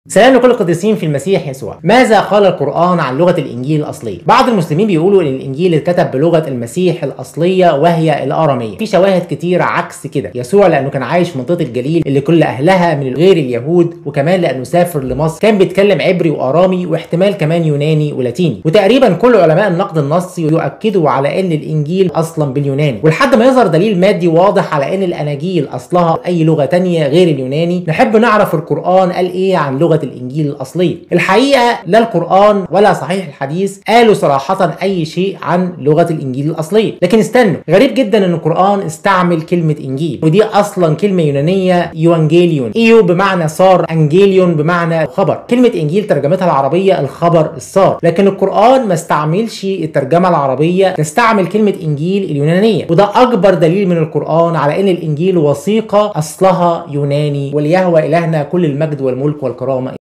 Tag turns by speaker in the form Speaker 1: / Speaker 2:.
Speaker 1: سلام لكل القديسين في المسيح يسوع ماذا قال القرآن عن لغة الإنجيل الأصلية بعض المسلمين بيقولوا إن الإنجيل اتكتب بلغة المسيح الأصلية وهي الآرامية في شواهد كتير عكس كده يسوع لأنه كان عايش في منطقة الجليل اللي كل أهلها من غير اليهود وكمان لأنه سافر لمصر كان بيتكلم عبري وآرامي واحتمال كمان يوناني ولاتيني وتقريبا كل علماء النقد النصي يؤكدوا على إن الإنجيل أصلا باليوناني ولحد ما يظهر دليل مادي واضح على إن الأناجيل أصلها أي لغة تانية غير اليوناني نحب نعرف القرآن قال إيه عن لغة الانجيل الاصليه الحقيقه لا القران ولا صحيح الحديث قالوا صراحه اي شيء عن لغه الانجيل الاصليه لكن استنوا غريب جدا ان القران استعمل كلمه انجيل ودي اصلا كلمه يونانيه يوانجيليون ايو بمعنى صار انجيليون بمعنى خبر كلمه انجيل ترجمتها العربيه الخبر الصار لكن القران ما استعملش الترجمه العربيه تستعمل كلمه انجيل اليونانيه وده اكبر دليل من القران على ان الانجيل وثيقه اصلها يوناني وليهوى الهنا كل المجد والملك والكرامه